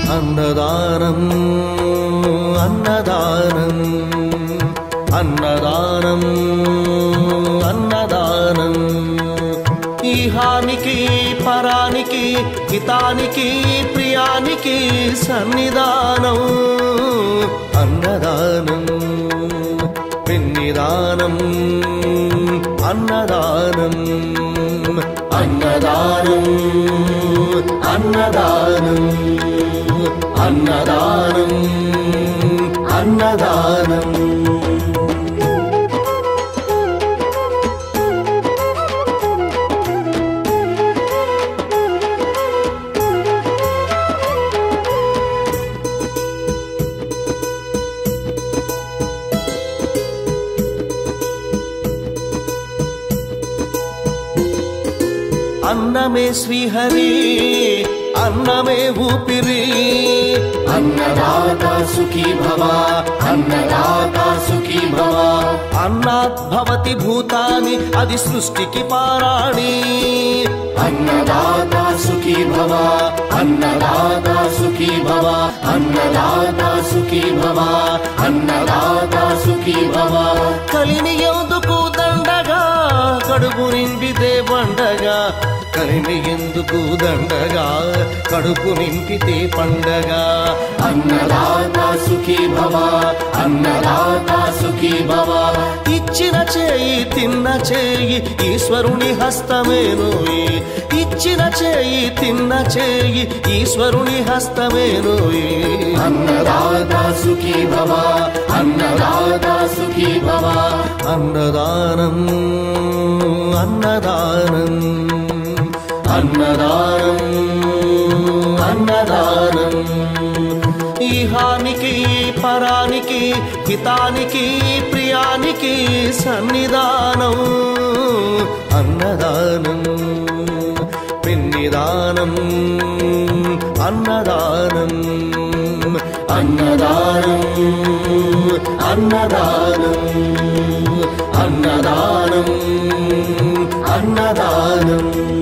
అన్నదానం అన్నదానం అన్నదానం అన్నదానం ఈహానికి పరానికి హితానికి ప్రియానికి సన్నిధానం అన్నదానం పిన్నిదానం అన్నదానం అన్నదానం అన్నదానం అన్నదానం అన్నదానం అన్నమే శ్రీహరి అన్నమే ఊపిరి అన్నదాత సుఖీ భవ అన్నదాత సుఖీ భవ అన్నాత్ భవతి భూతాని అది సృష్టికి పారాణి అన్నదాత సుఖీ భవ అన్నదాత సుఖీ భవ అన్నదాత సుఖీ భవ అన్నదాత సుఖీ భవ కలిని ఎందుకు దండగా కడుపు నింపితే పండగా కలిని ఎందుకు దండగా కడుపు నింపితే పండగ అన్నదాత సుఖీ భవ అన్నదాత సుఖీ భవ ఇచ్చిన చేయి తిన్న చేయి ఈశ్వరుని హస్తమేనోయి ఇచ్చిన చేయి తిన్న చేయి ఈశ్వరుని హస్తమేనోయి అన్నదాత సుఖీ భవ అన్నదాత సుఖీ భవ అన్నదానం అన్నదానం అన్నదానం అన్నదానం ఈహానికి పరానికి హితానికి ప్రియానికి సన్నిధానం అన్నదానం పిన్నిదానం అన్నదానం అన్నదానం అన్నదానం అన్నదానం అన్నదానం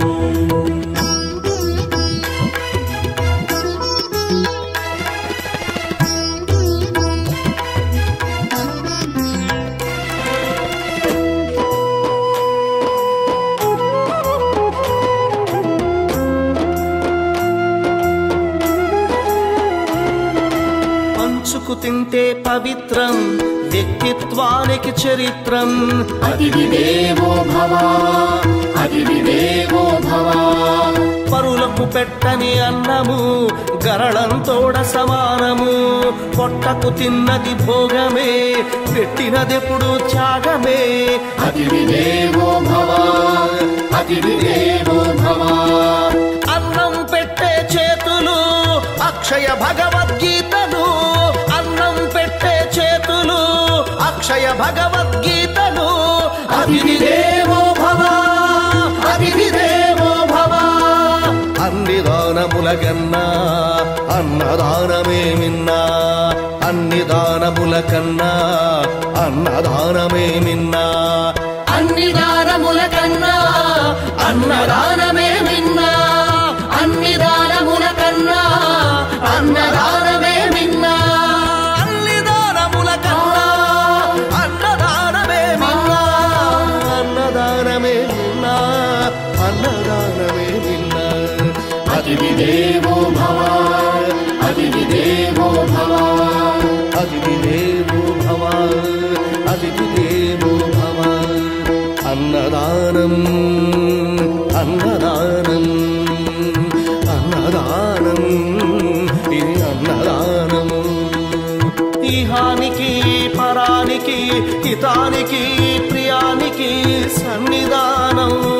పంచుకు తింటే పవిత్రం వ్యక్తిత్వానికి చరిత్రం అతిథి దేవో భవ అతిథి దేవో భవ పరులకు పెట్టని అన్నము గరళంతోడ సమానము పొట్టకు తిన్నది భోగమే పెట్టినదెప్పుడు త్యాగమే అతిథి దేవో భవ అతిథి దేవో భవ అన్నం పెట్టే చేతులు అక్షయ భగవద్గీతలు అన్నం పెట్టే చేతులు అక్షయ భగవద్గీతలు అతిథి దేవో భవ అతిథి దేవో భవ అన్ని దానముల కన్నా అన్నదానమే మిన్నా అన్ని దానముల కన్నా అన్నదానమే మిన్నా అన్ని దానముల కన్నా అన్నదానమే మిన్నా అన్ని దానముల కన్నా అన్నదానమే మిన్నా అన్ని దానముల కన్నా అన్నదానమే మిన్నా అన్నదానమే మిన్నా అన్నదానమే మిన్నా అతిథి దేవో భవ అతిథి దేవో భవ అతిథి దేవో భవ అతిథి దేవో భవ అన్నదానం అన్నదానం అన్నదానం ఇది అన్నదానము ఈహానికి పరానికి హితానికి ప్రియానికి సన్నిధానం